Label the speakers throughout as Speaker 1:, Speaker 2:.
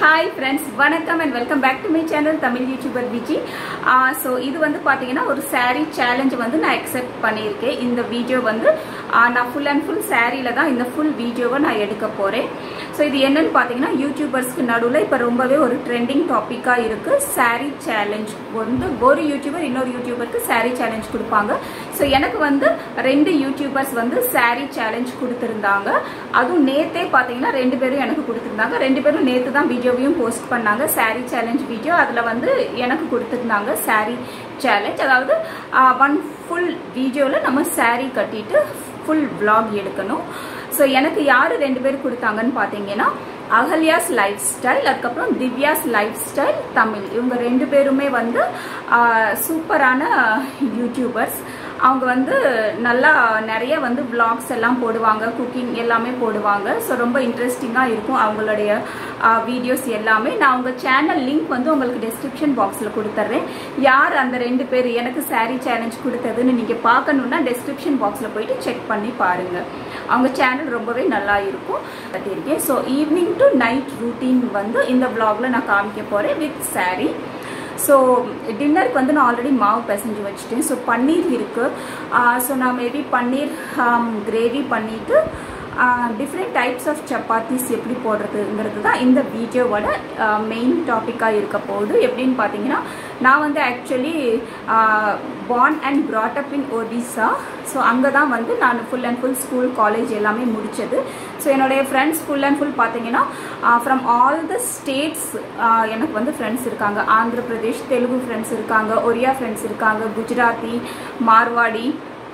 Speaker 1: hi friends வணக்கம் and welcome back to my channel Tamil YouTuber Viji so இது வந்து பார்த்தீங்கன்னா ஒரு saree சேலஞ்ச் வந்து நான் அக்செப்ட் பண்ணியிருக்கேன் இந்த வீடியோ வந்து ஆஹ் நான் ஃபுல் அண்ட் ஃபுல் சாரியில் தான் இந்த ஃபுல் வீடியோவை நான் எடுக்க போகிறேன் ஸோ இது என்னன்னு பார்த்தீங்கன்னா யூடியூபர்ஸ்க்கு நடுவில் இப்போ ரொம்பவே ஒரு ட்ரெண்டிங் டாப்பிக்காக இருக்குது saree சேலஞ்ச் வந்து ஒரு யூடியூபர் இன்னொரு யூடியூபருக்கு saree சேலஞ்ச் கொடுப்பாங்க ஸோ எனக்கு வந்து ரெண்டு யூடியூபர்ஸ் வந்து saree சேலஞ்ச் கொடுத்துருந்தாங்க அதுவும் நேத்தே பார்த்தீங்கன்னா ரெண்டு பேரும் எனக்கு கொடுத்துருந்தாங்க ரெண்டு பேரும் நேற்று தான் வீடியோவையும் போஸ்ட் பண்ணாங்க saree சேலஞ்ச் வீடியோ அதில் வந்து எனக்கு கொடுத்துருந்தாங்க saree சேலஞ்ச் அதாவது ஒன் ஃபுல் வீடியோவில் நம்ம saree கட்டிட்டு ஃபுல் vlog எடுக்கணும் ஸோ எனக்கு யார் ரெண்டு பேர் கொடுத்தாங்கன்னு பார்த்தீங்கன்னா அகல்யாஸ் லைஃப் ஸ்டைல் அதுக்கப்புறம் திவ்யாஸ் லைஃப் ஸ்டைல் தமிழ் இவங்க ரெண்டு பேருமே வந்து சூப்பரான யூடியூபர்ஸ் அவங்க வந்து நல்லா நிறைய வந்து vlogs எல்லாம் போடுவாங்க குக்கிங் எல்லாமே போடுவாங்க ஸோ ரொம்ப இன்ட்ரெஸ்டிங்காக இருக்கும் அவங்களுடைய வீடியோஸ் எல்லாமே நான் அவங்க சேனல் லிங்க் வந்து உங்களுக்கு டெஸ்கிரிப்ஷன் பாக்ஸில் கொடுத்துட்றேன் யார் அந்த ரெண்டு பேர் எனக்கு saree சேலஞ்ச் கொடுத்ததுன்னு நீங்கள் பார்க்கணுன்னா டெஸ்கிரிப்ஷன் பாக்ஸில் போயிட்டு செக் பண்ணி பாருங்கள் அவங்க சேனல் ரொம்பவே நல்லா இருக்கும் கட்டியிருக்கேன் so evening to night routine வந்து இந்த vlogல நான் காமிக்க போகிறேன் வித் saree ஸோ டின்னருக்கு வந்து நான் ஆல்ரெடி மாவு பிசைஞ்சு வச்சுட்டேன் ஸோ பன்னீர் இருக்குது ஸோ நான் மேபி பன்னீர் கிரேவி பண்ணிவிட்டு டிஃப்ரெண்ட் டைப்ஸ் ஆஃப் சப்பாத்திஸ் எப்படி போடுறதுங்கிறது தான் இந்த வீடியோவோட மெயின் டாப்பிக்காக இருக்க போகுது எப்படின்னு பார்த்தீங்கன்னா நான் வந்து actually born and brought in Odisha so அங்கே தான் வந்து நான் full and full school college எல்லாமே முடித்தது ஸோ என்னுடைய ஃப்ரெண்ட்ஸ் ஃபுல் அண்ட் ஃபுல் பார்த்தீங்கன்னா ஃப்ரம் ஆல் த ஸ்டேட்ஸ் எனக்கு வந்து ஃப்ரெண்ட்ஸ் இருக்காங்க ஆந்திர பிரதேஷ் தெலுங்கு ஃப்ரெண்ட்ஸ் இருக்காங்க ஒரியா ஃப்ரெண்ட்ஸ் இருக்காங்க குஜராத்தி மார்வாடி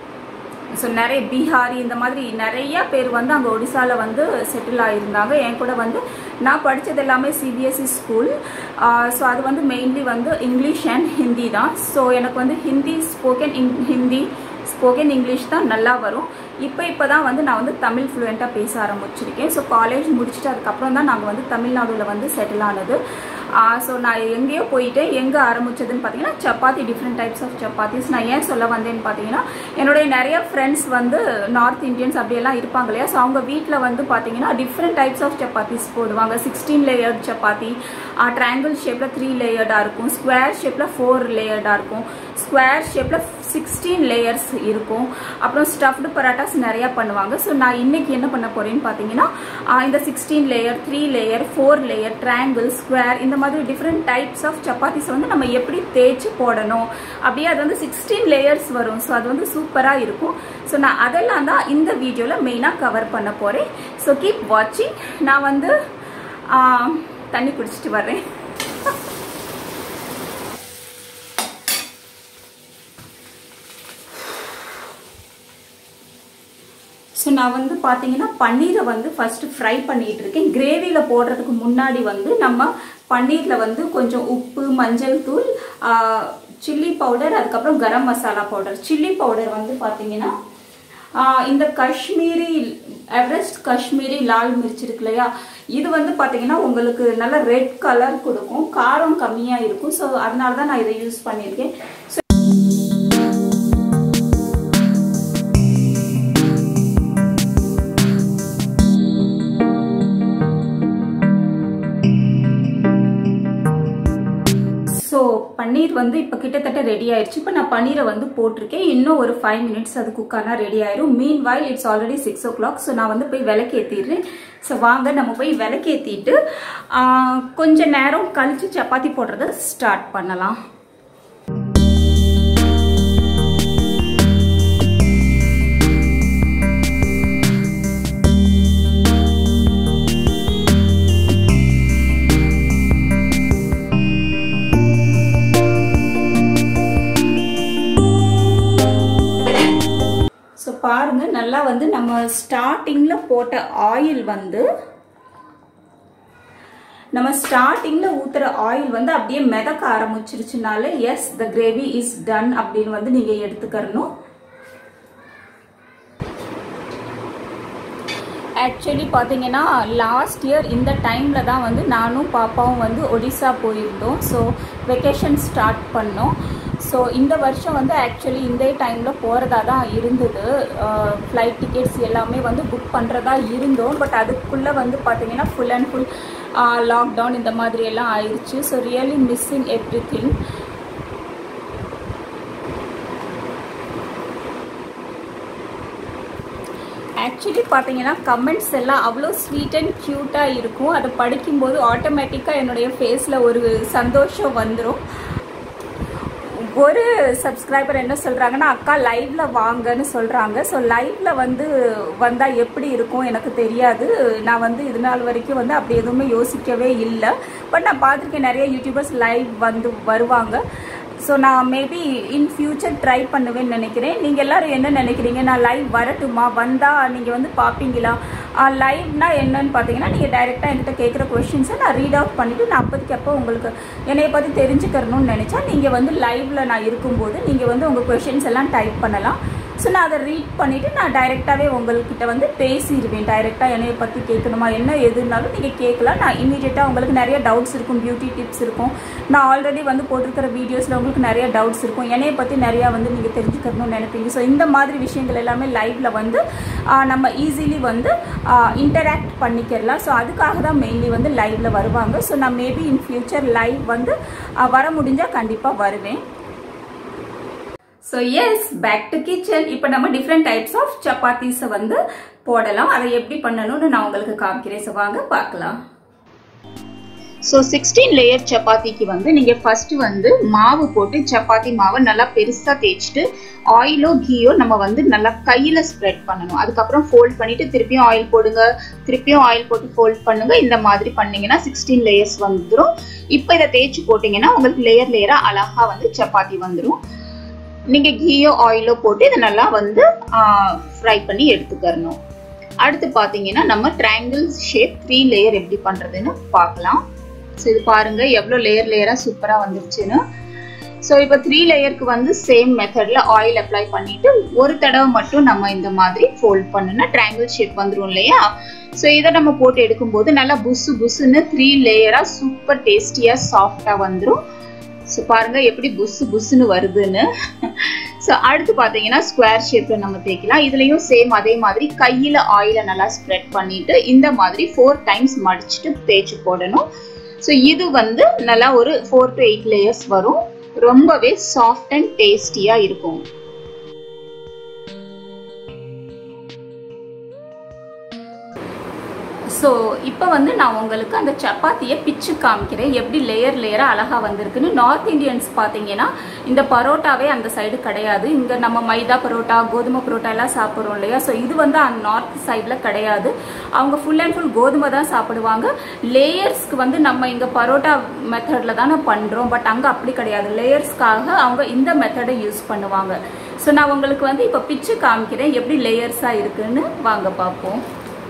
Speaker 1: ஸோ நிறைய பீகாரி இந்த மாதிரி நிறைய பேர் வந்து அங்கே ஒடிசாவில் வந்து செட்டில் ஆகியிருந்தாங்க என் கூட வந்து நான் படித்தது எல்லாமே சிபிஎஸ்சி ஸ்கூல் ஸோ அது வந்து மெயின்லி வந்து இங்கிலீஷ் அண்ட் ஹிந்தி தான் ஸோ எனக்கு வந்து Hindi spoken Hindi spoken English தான் நல்லா வரும் இப்போ இப்போ தான் வந்து நான் வந்து தமிழ் ஃப்ளூயண்ட்டாக பேச ஆரம்பிச்சிருக்கேன் ஸோ காலேஜ் முடிச்சுட்டு அதுக்கப்புறம் தான் நாங்கள் வந்து தமிழ்நாடுவில் வந்து செட்டில் ஆனது ஸோ நான் எங்கேயோ போயிட்டேன் எங்கே ஆரம்பிச்சதுன்னு பார்த்தீங்கன்னா chapati different types of chapatis நான் ஏன் சொல்ல வந்தேன்னு பார்த்தீங்கன்னா என்னுடைய நிறைய ஃப்ரெண்ட்ஸ் வந்து நார்த் இந்தியன்ஸ் அப்படியெல்லாம் இருப்பாங்க இல்லையா ஸோ அவங்க வீட்டில் வந்து பார்த்தீங்கன்னா டிஃப்ரெண்ட் டைப்ஸ் ஆஃப் சப்பாத்திஸ் போடுவாங்க சிக்ஸ்டீன் லேயர்ட் சப்பாத்தி ட்ரையாங்கிள் ஷேப்பில் த்ரீ லேயர்டாக இருக்கும் ஸ்கொயர் ஷேப்பில் ஃபோர் லேயர்டாக இருக்கும் ஸ்கொயர் ஷேப்பில் சிக்ஸ்டீன் லேயர்ஸ் இருக்கும் அப்புறம் ஸ்டஃப்டு பராட்டாஸ் நிறையா பண்ணுவாங்க ஸோ நான் இன்னைக்கு என்ன பண்ண போறேன்னு பார்த்தீங்கன்னா இந்த sixteen layer three layer four layer triangle square இந்த மாதிரி டிஃப்ரெண்ட் டைப்ஸ் ஆஃப் சப்பாத்திஸ் வந்து நம்ம எப்படி தேய்ச்சி போடணும் அப்படியே அது வந்து சிக்ஸ்டீன் லேயர்ஸ் வரும் ஸோ அது வந்து சூப்பராக இருக்கும் ஸோ நான் அதெல்லாம் தான் இந்த வீடியோவில் மெயினாக கவர் பண்ண போகிறேன் ஸோ கீப் வாட்சிங் நான் வந்து தண்ணி குடிச்சிட்டு வர்றேன் ஸோ நான் வந்து பார்த்தீங்கன்னா பன்னீரை வந்து ஃபஸ்ட்டு ஃப்ரை பண்ணிகிட்டு இருக்கேன் கிரேவியில் போடுறதுக்கு முன்னாடி வந்து நம்ம பன்னீரில் வந்து கொஞ்சம் உப்பு மஞ்சள் தூள் சில்லி பவுடர் அதுக்கப்புறம் garam masala powder chilli powder வந்து பார்த்தீங்கன்னா இந்த காஷ்மீரி எவரெஸ்ட் காஷ்மீரி லால் மிர்ச் இருக்கு இல்லையா இது வந்து பார்த்தீங்கன்னா உங்களுக்கு நல்ல ரெட் கலர் கொடுக்கும் காரம் கம்மியாக இருக்கும் ஸோ அதனால தான் நான் இதை யூஸ் பண்ணியிருக்கேன் ஸோ ஸோ பன்னீர் வந்து இப்போ கிட்டத்தட்ட ரெடி ஆயிடுச்சு இப்போ நான் பன்னீரை வந்து போட்டிருக்கேன் இன்னும் ஒரு ஃபைவ் மினிட்ஸ் அது குக் ஆனால் ரெடி ஆயிரும் meanwhile it's already six o'clock so நான் வந்து போய் விளக்கேற்றிடுறேன் ஸோ வாங்க நம்ம போய் விளக்கேற்றிட்டு கொஞ்ச நேரம் கழிச்சு சப்பாத்தி போடுறத ஸ்டார்ட் பண்ணலாம் ஸோ பாருங்க நல்லா வந்து நம்ம ஸ்டார்டிங்கில் போட்ட ஆயில் வந்து நம்ம ஸ்டார்டிங்கில் ஊற்றுற ஆயில் வந்து அப்படியே மிதக்க ஆரம்பிச்சிருச்சுனால yes the gravy is done அப்படின்னு வந்து நீங்கள் எடுத்துக்கறணும் ஆக்சுவலி பார்த்தீங்கன்னா லாஸ்ட் இயர் இந்த டைமில் தான் வந்து நானும் பாப்பாவும் வந்து ஒடிசா போயிருந்தோம் ஸோ வெக்கேஷன் ஸ்டார்ட் பண்ணோம் ஸோ இந்த வருஷம் வந்து ஆக்சுவலி இந்த டைமில் போகிறதா தான் இருந்தது ஃப்ளைட் டிக்கெட்ஸ் எல்லாமே வந்து புக் பண்ணுறதா இருந்தோம் பட் அதுக்குள்ளே வந்து பார்த்தீங்கன்னா ஃபுல் அண்ட் ஃபுல் லாக்டவுன் இந்த மாதிரி எல்லாம் ஆயிடுச்சு so really missing everything actually பார்த்தீங்கன்னா கமெண்ட்ஸ் எல்லாம் அவ்வளோ ஸ்வீட் அண்ட் க்யூட்டாக இருக்கும் அதை படிக்கும்போது ஆட்டோமேட்டிக்காக என்னுடைய ஃபேஸில் ஒரு சந்தோஷம் வந்துடும் ஒரு சப்ஸ்கிரைபர் என்ன சொல்கிறாங்கன்னா அக்கா லைவ்ல வாங்கன்னு சொல்கிறாங்க ஸோ லைவ்ல வந்து வந்தால் எப்படி இருக்கும் எனக்கு தெரியாது நான் வந்து இது நாள் வரைக்கும் வந்து அப்படி எதுவுமே யோசிக்கவே இல்லை பட் நான் பார்த்துருக்கேன் நிறைய யூடியூபர்ஸ் லைவ் வந்து வருவாங்க ஸோ நான் மேபி இன் ஃபியூச்சர் ட்ரை பண்ணுவேன்னு நினைக்கிறேன் நீங்கள் எல்லாரும் என்ன நினைக்கிறீங்க நான் லைவ் வரட்டுமா வந்தால் நீங்கள் வந்து பார்ப்பீங்களா லைவ்னா என்னன்னு பார்த்தீங்கன்னா நீங்கள் டைரெக்டாக என்கிட்ட கேட்குற கொஷின்ஸை நான் ரீட் அவுட் பண்ணிவிட்டு நான் அப்போதைக்கு அப்போ உங்களுக்கு என்னைய பற்றி தெரிஞ்சுக்கிறணும்னு நினச்சா நீங்கள் வந்து லைவில் நான் இருக்கும்போது நீங்கள் வந்து உங்கள் கொஷின்ஸ் எல்லாம் டைப் பண்ணலாம் ஸோ நான் அதை ரீட் பண்ணிவிட்டு நான் டைரெக்டாகவே உங்கள்கிட்ட வந்து பேசிடுவேன் டைரெக்டாக என்னைய பற்றி கேட்கணுமா என்ன எதுனாலும் நீங்கள் கேட்கலாம் நான் இமீடியட்டாக உங்களுக்கு நிறைய டவுட்ஸ் இருக்கும் பியூட்டி டிப்ஸ் இருக்கும் நான் ஆல்ரெடி வந்து போட்டிருக்கிற வீடியோஸில் உங்களுக்கு நிறைய டவுட்ஸ் இருக்கும் என்னைய பற்றி நிறையா வந்து நீங்கள் தெரிஞ்சுக்கணும்னு நினைப்பீங்க ஸோ இந்த மாதிரி விஷயங்கள் எல்லாமே லைவில் வந்து நம்ம ஈஸிலி வந்து இன்டராக்ட் பண்ணிக்கிறலாம் ஸோ அதுக்காக தான் மெயின்லி வந்து லைவில் வருவாங்க ஸோ நான் மேபி இன் ஃபியூச்சர் லைவ் வந்து வர முடிஞ்சால் கண்டிப்பாக வருவேன் so yes back to kitchen இப்போ நம்ம டிஃப்ரெண்ட் டைப்ஸ் ஆஃப் சப்பாத்திஸை வந்து போடலாம் அதை எப்படி பண்ணணும்னு நான் உங்களுக்கு காமிக்கிறேன் ஸோ வாங்க பார்க்கலாம்
Speaker 2: ஸோ சிக்ஸ்டீன் லேயர் சப்பாத்திக்கு வந்து நீங்கள் ஃபர்ஸ்ட் வந்து மாவு போட்டு சப்பாத்தி மாவை நல்லா பெருசாக தேய்ச்சிட்டு ஆயிலோ கீயோ நம்ம வந்து நல்லா கையில் ஸ்ப்ரெட் பண்ணணும் அதுக்கப்புறம் ஃபோல்ட் பண்ணிட்டு திருப்பியும் ஆயில் போடுங்க திருப்பியும் ஆயில் போட்டு ஃபோல்ட் பண்ணுங்க இந்த மாதிரி பண்ணீங்கன்னா சிக்ஸ்டீன் லேயர்ஸ் வந்துடும் இப்போ இதை தேய்ச்சி போட்டிங்கன்னா உங்களுக்கு லேயர் லேயராக அழகாக வந்து சப்பாத்தி வந்துடும் நீங்கள் கீயோ ஆயிலோ போட்டு இதை நல்லா வந்து ஃப்ரை பண்ணி எடுத்துக்கறணும் அடுத்து பார்த்தீங்கன்னா நம்ம ட்ரையாங்கிள் ஷேப் த்ரீ லேயர் எப்படி பண்ணுறதுன்னு பார்க்கலாம் ஸோ இது பாருங்க எவ்வளோ லேயர் லேயராக சூப்பராக வந்துருச்சுன்னு ஸோ இப்போ த்ரீ லேயருக்கு வந்து சேம் மெத்தடில் ஆயில் அப்ளை பண்ணிட்டு ஒரு தடவை மட்டும் நம்ம இந்த மாதிரி ஃபோல்ட் பண்ணுனா ட்ரையாங்கிள் ஷேப் வந்துடும் இல்லையா ஸோ இதை நம்ம போட்டு எடுக்கும்போது நல்லா புசு புசுன்னு த்ரீ லேயராக சூப்பர் டேஸ்டியாக சாஃப்டாக வந்துடும் ஸோ பாருங்க எப்படி புஸ்ஸு புஸ்ஸுன்னு வருதுன்னு ஸோ அடுத்து பார்த்தீங்கன்னா ஸ்கொயர் ஷேப்பில் நம்ம தேய்க்கலாம் இதுலேயும் சேம் அதே மாதிரி கையில் ஆயிலை நல்லா ஸ்ப்ரெட் பண்ணிட்டு இந்த மாதிரி ஃபோர் டைம்ஸ் மடிச்சுட்டு தேய்ச்சி போடணும் ஸோ இது வந்து நல்லா ஒரு ஃபோர் டு எயிட் லேயர்ஸ் வரும் ரொம்பவே சாஃப்ட் அண்ட் டேஸ்டியாக இருக்கும்
Speaker 1: ஸோ இப்போ வந்து நான் உங்களுக்கு அந்த சப்பாத்தியை பிச்சு காமிக்கிறேன் எப்படி லேயர் லேயராக அழகாக வந்திருக்குன்னு நார்த் இந்தியன்ஸ் பார்த்தீங்கன்னா இந்த பரோட்டாவே அந்த சைடு கிடையாது இங்கே நம்ம மைதா பரோட்டா கோதுமை பரோட்டா எல்லாம் சாப்பிட்றோம் இல்லையா ஸோ இது வந்து அந்த நார்த் சைடில் கிடையாது அவங்க ஃபுல் அண்ட் ஃபுல் கோதுமை தான் சாப்பிடுவாங்க லேயர்ஸ்க்கு வந்து நம்ம இங்கே பரோட்டா மெத்தடில் தானே பண்ணுறோம் பட் அங்கே அப்படி கிடையாது லேயர்ஸ்க்காக அவங்க இந்த மெத்தடை யூஸ் பண்ணுவாங்க ஸோ நான் உங்களுக்கு வந்து இப்போ பிச்சு காமிக்கிறேன் எப்படி லேயர்ஸாக இருக்குன்னு வாங்க பார்ப்போம்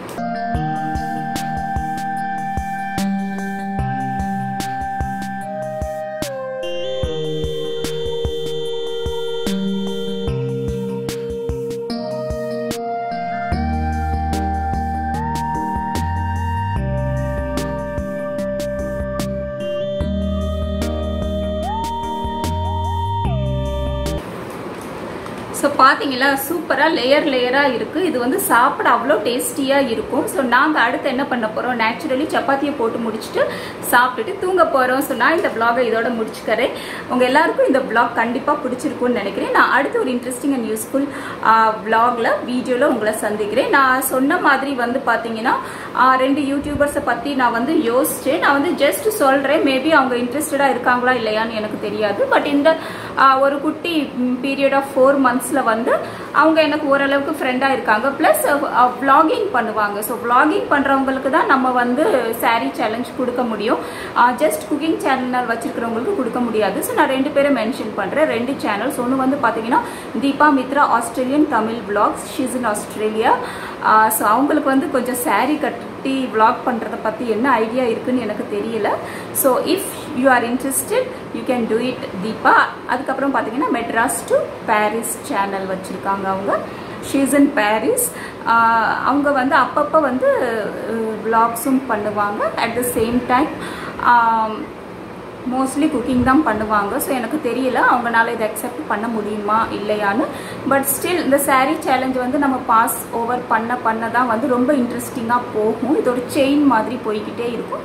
Speaker 1: ஸோ பார்த்தீங்களா சூப்பராக லேயர் லேயராக இருக்குது இது வந்து சாப்பிட அவ்வளோ டேஸ்டியாக இருக்கும் ஸோ நாங்கள் அடுத்து என்ன பண்ண போகிறோம் நேச்சுரலி சப்பாத்தியை போட்டு முடிச்சுட்டு சாப்பிட்டுட்டு தூங்க போகிறோம் ஸோ நான் இந்த vlog-அ இதோட முடிச்சுக்கிறேன் உங்கள் எல்லாருக்கும் இந்த vlog கண்டிப்பாக பிடிச்சிருக்கும்னு நினைக்கிறேன் நான் அடுத்து ஒரு இன்ட்ரெஸ்டிங் அண்ட் யூஸ்ஃபுல் vlog-ல வீடியோவில் உங்களை சந்திக்கிறேன் நான் சொன்ன மாதிரி வந்து பார்த்தீங்கன்னா ஆஹ் ரெண்டு யூடியூபர்ஸை பற்றி நான் வந்து யோசிச்சேன் நான் வந்து ஜஸ்ட் சொல்கிறேன் மேபி அவங்க இன்ட்ரெஸ்டடாக இருக்காங்களா இல்லையான்னு எனக்கு தெரியாது பட் இந்த ஆஹ் ஒரு குட்டி பீரியட் ஆஃப் ஃபோர் மந்த்ஸில் வந்து அவங்க எனக்கு ஓரளவுக்கு ஃப்ரெண்டாக இருக்காங்க ப்ளஸ் vlogging பண்ணுவாங்க ஸோ vlogging பண்ணுறவங்களுக்கு தான் நம்ம வந்து saree சேலஞ்ச் கொடுக்க முடியும் ஜஸ்ட் குக்கிங் சேனல் வச்சிருக்கிறவங்களுக்கு கொடுக்க முடியாது ஸோ நான் ரெண்டு பேரும் மென்ஷன் பண்ணுறேன் ரெண்டு சேனல்ஸ் ஒன்று வந்து பார்த்தீங்கன்னா Deepa Mitra Australian Tamil vlogs she's in Australia so அவங்களுக்கு வந்து கொஞ்சம் saree கட்டி vlog பண்ணுறதை பற்றி என்ன ஐடியா இருக்குன்னு எனக்கு தெரியல so if you are interested you can do it Deepa அதுக்கப்புறம் பார்த்தீங்கன்னா மெட்ராஸ் டு பாரிஸ் சேனல் வச்சுருக்காங்க அவங்க ஷீஸ் இன் பாரிஸ் அவங்க வந்து அப்பப்போ வந்து விலாக்ஸும் பண்ணுவாங்க at the same time mostly cooking தான் பண்ணுவாங்க ஸோ எனக்கு தெரியல அவங்களால இதை அக்செப்ட் பண்ண முடியுமா இல்லையான்னு பட் ஸ்டில் இந்த saree சேலஞ்ச் வந்து நம்ம பாஸ் ஓவர் பண்ண பண்ண தான் வந்து ரொம்ப இன்ட்ரெஸ்டிங்காக போகும் இது ஒரு செயின் மாதிரி போய்கிட்டே இருக்கும்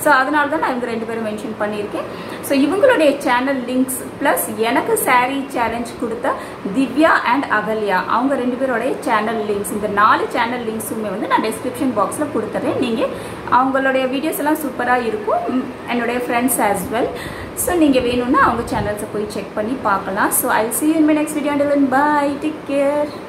Speaker 1: ஸோ அதனால தான் நான் இவங்க ரெண்டு பேரும் மென்ஷன் பண்ணியிருக்கேன் ஸோ இவங்களுடைய சேனல் லிங்க்ஸ் ப்ளஸ் எனக்கு saree சேலஞ்ச் கொடுத்த திவ்யா அண்ட் அகல்யா அவங்க ரெண்டு பேரோடைய சேனல் லிங்க்ஸ் இந்த நாலு சேனல் லிங்க்ஸுமே வந்து நான் டிஸ்கிரிப்ஷன் பாக்ஸில் கொடுத்துறேன் நீங்கள் அவங்களுடைய வீடியோஸ் எல்லாம் சூப்பராக இருக்கும் ம், என்னுடைய ஃப்ரெண்ட்ஸ் as well ஸோ நீங்கள் வேணும்னா அவங்க சேனல்ஸை போய் செக் பண்ணி பார்க்கலாம் so I see you in my next video until then bye take care